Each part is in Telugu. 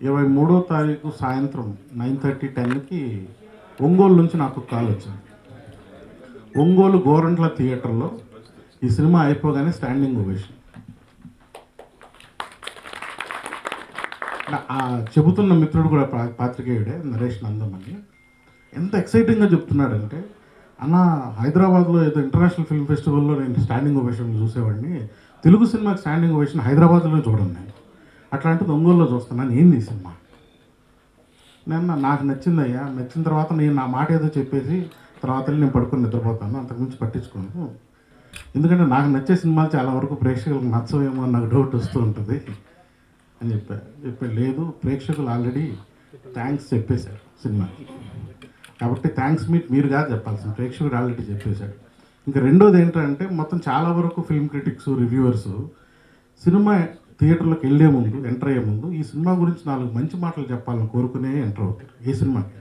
ఇరవై మూడో తారీఖు సాయంత్రం నైన్ థర్టీ టెన్కి ఒంగోలు నుంచి నాకు కాల్ వచ్చింది ఒంగోలు గోరంట్ల థియేటర్లో ఈ సినిమా అయిపోగానే స్టాండింగ్ ఓవేషన్ నా- ఆ చెబుతున్న మిత్రుడు కూడా పా- పాత్రికేయుడే నరేష్ నందమని ఎంత ఎక్సైటింగ్గా చెప్తున్నాడంటే అన్న హైదరాబాద్లో ఏదో ఇంటర్నేషనల్ ఫిల్మ్ ఫెస్టివల్లో నేను స్టాండింగ్ ఓవేషన్ చూసేవాడిని తెలుగు సినిమాకి స్టాండింగ్ ఓవేషన్ హైదరాబాద్లో చూడను నేను అట్లాంటిది ఒంగోలులో చూస్తున్నాను ఏంది ఈ సినిమా నేను నాకు నచ్చిందయ్యా నచ్చిన తర్వాత నేను నా మాట ఏదో చెప్పేసి తర్వాత వెళ్ళి నేను పడుకొని నిద్రపోతాను అంతకుమించి పట్టించుకోను ఎందుకంటే నాకు నచ్చే సినిమాలు చాలా వరకు ప్రేక్షకులకు నచ్చవేమో అని నాకు డౌట్ వస్తూ ఉంటుంది అని చెప్పా చెప్పా లేదు ప్రేక్షకులు ఆల్రెడీ థ్యాంక్స్ చెప్పేశారు సినిమాకి కాబట్టి థ్యాంక్స్ మీట్ మీరు కాదు చెప్పాల్సింది ప్రేక్షకుడు ఆల్రెడీ చెప్పేశాడు ఇంకా రెండోది ఏంటంటే మొత్తం చాలా వరకు ఫిల్మ్ క్రిటిక్స్ రివ్యూవర్స్ సినిమా థియేటర్లోకి వెళ్ళే ముందు ఎంటర్ అయ్యే ముందు ఈ సినిమా గురించి నాలుగు మంచి మాటలు చెప్పాలని కోరుకునే ఎంటర్ అవుతారు ఏ సినిమాకి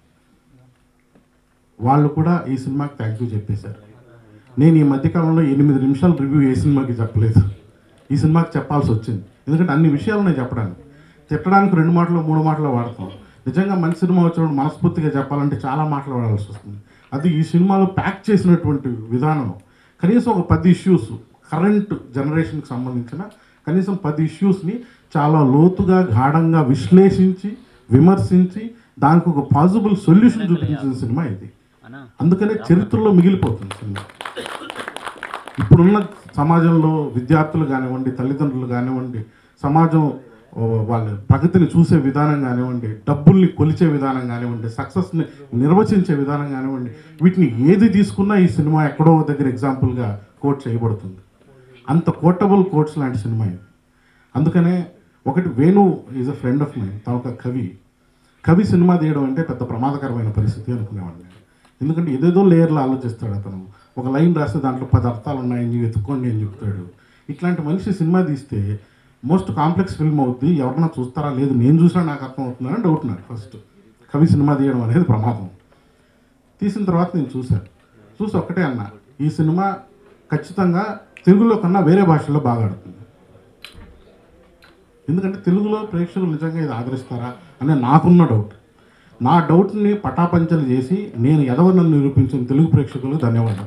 వాళ్ళు కూడా ఈ సినిమాకి థ్యాంక్ యూ చెప్పేశారు నేను ఈ మధ్యకాలంలో ఎనిమిది నిమిషాలు రివ్యూ ఏ సినిమాకి చెప్పలేదు ఈ సినిమాకి చెప్పాల్సి వచ్చింది ఎందుకంటే అన్ని విషయాలు నేను చెప్పడానికి తిట్టడానికి రెండు మాటలు మూడు మాటలు వాడతాం నిజంగా మంచి సినిమా వచ్చినప్పుడు మనస్ఫూర్తిగా చెప్పాలంటే చాలా మాటలు వాడాల్సి వస్తుంది అది ఈ సినిమాలో ప్యాక్ చేసినటువంటి విధానం కనీసం ఒక పది ఇష్యూస్ కరెంట్ జనరేషన్కి సంబంధించిన కనీసం పది ఇష్యూస్ని చాలా లోతుగా గాఢంగా విశ్లేషించి విమర్శించి దానికి ఒక పాసిబుల్ సొల్యూషన్ చూపించిన సినిమా ఇది అందుకనే చరిత్రలో మిగిలిపోతుంది సినిమా ఇప్పుడున్న సమాజంలో విద్యార్థులు కానివ్వండి తల్లిదండ్రులు కానివ్వండి సమాజం ఓ, వాళ్ళ ప్రగతిని చూసే విధానం కానివ్వండి డబ్బుల్ని కొలిచే విధానం కానివ్వండి సక్సెస్ని నిర్వచించే విధానం కానివ్వండి వీటిని ఏది తీసుకున్నా ఈ సినిమా ఎక్కడో ఒక దగ్గర ఎగ్జాంపుల్గా కోట్ చేయబడుతుంది అంత కోటబుల్ కోట్స్ లాంటి సినిమా ఇది అందుకనే ఒకటి Venu is a friend of mine తాను ఒక కవి కవి సినిమా తీయడం అంటే పెద్ద ప్రమాదకరమైన పరిస్థితి అనుకునేవాడిని ఎందుకంటే ఏదేదో లేయర్లో ఆలోచిస్తాడు అతను ఒక లైన్ రాస్తే దాంట్లో పది అర్థాలు ఉన్నాయి నీవు ఎత్తుక్కోండి అని చెప్తాడు ఇట్లాంటి మనిషి సినిమా తీస్తే మోస్ట్ కాంప్లెక్స్ ఫిల్మ్ అవుద్ది ఎవరన్నా చూస్తారా లేదు నేను చూసినా నాకు అర్థం అవుతుందని డౌట్ నాకు ఫస్ట్ కవి సినిమా తీయడం అనేది ప్రమాదం తీసిన తర్వాత నేను చూశాను చూసి ఒక్కటే అన్నా ఈ సినిమా ఖచ్చితంగా తెలుగులో కన్నా వేరే భాషల్లో బాగా ఆడుతుంది ఎందుకంటే తెలుగులో ప్రేక్షకులు నిజంగా ఇది ఆదరిస్తారా అనే నాకున్న డౌట్ నా డౌట్ని పటాపంచలు చేసి నేను ఎదవనని నిరూపించిన తెలుగు ప్రేక్షకులకు ధన్యవాదాలు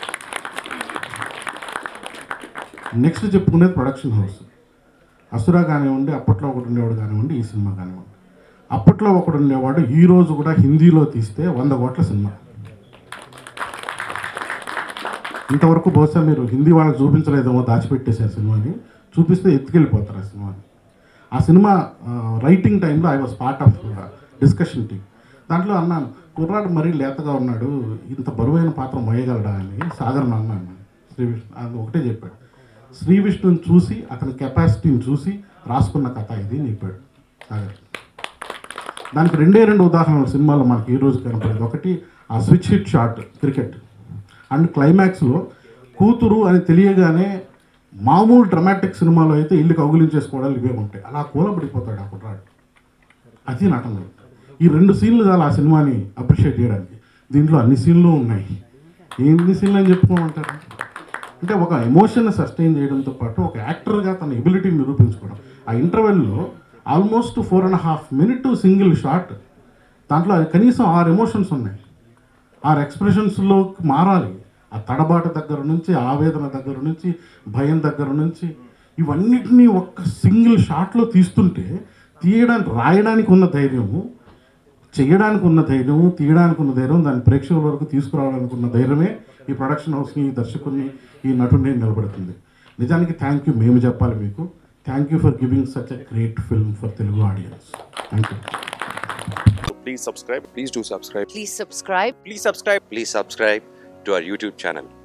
నెక్స్ట్ చెప్పుకునేది ప్రొడక్షన్ హౌస్ అసురా కానివ్వండి అప్పట్లో ఒకటి ఉండేవాడు కానివ్వండి ఈ సినిమా కానివ్వండి అప్పట్లో ఒకడు ఉండేవాడు ఈ రోజు కూడా హిందీలో తీస్తే వంద కోట్ల సినిమా ఇంతవరకు బహుశా మీరు హిందీ వాళ్ళకి చూపించలేదేమో దాచిపెట్టేసారు సినిమాని చూపిస్తే ఎత్తుకెళ్ళిపోతారు ఆ సినిమాని ఆ సినిమా రైటింగ్ టైంలో I was part of discussion team దాంట్లో అన్నాను కుర్రాడు మరీ లేతగా ఉన్నాడు ఇంత బరువైన పాత్ర మోయగలడా అని సాగర్ని అన్నాను శ్రీ విష్ణు అది ఒకటే చెప్పాడు శ్రీ విష్ణుని చూసి అతని కెపాసిటీని చూసి రాసుకున్న కథ ఇది అని చెప్పాడు సాగర్ దానికి రెండే రెండు ఉదాహరణలు సినిమాలో మనకి ఈ రోజు కనపడేది ఒకటి ఆ switch hit shot cricket and క్లైమాక్స్లో కూతురు అని తెలియగానే మామూలు డ్రమాటిక్ సినిమాలో అయితే ఇల్లు కౌగులించేసుకోవడాలు ఇవే ఉంటాయి అలా కూలబడిపోతాడు ఆ కుట్రాడు అది నటన ఈ రెండు సీన్లు చాలు ఆ సినిమాని అప్రిషియేట్ చేయడానికి దీంట్లో అన్ని సీన్లు ఉన్నాయి ఎన్ని సీన్లు అని చెప్పుకోమంటారు అంటే ఒక ఎమోషన్ సస్టైన్ చేయడంతో పాటు ఒక యాక్టర్గా తన ఎబిలిటీని నిరూపించుకోవడం ఆ ఇంటర్వెల్లో almost four and half minute single shot దాంట్లో కనీసం ఆరు ఎమోషన్స్ ఉన్నాయి ఆరు ఎక్స్ప్రెషన్స్లో మారాలి ఆ తడబాట దగ్గర నుంచి ఆవేదన దగ్గర నుంచి భయం దగ్గర నుంచి ఇవన్నిటినీ ఒక్క సింగిల్ షాట్లో తీస్తుంటే తీయడానికి రాయడానికి ఉన్న ధైర్యము చేయడానికి ఉన్న ధైర్యం తీయడానికి ఉన్న ధైర్యం దాన్ని ప్రేక్షకుల వరకు తీసుకురావడానికి ఉన్న ధైర్యమే ఈ ప్రొడక్షన్ హౌస్ని ఈ దర్శకుడిని ఈ నటుడిని నిలబడుతుంది నిజానికి థ్యాంక్ యూ మేము చెప్పాలి మీకు thank you for giving such a great film for Telugu audience thank you So please subscribe. Please do subscribe. Please subscribe. Please subscribe. Please subscribe to our YouTube channel.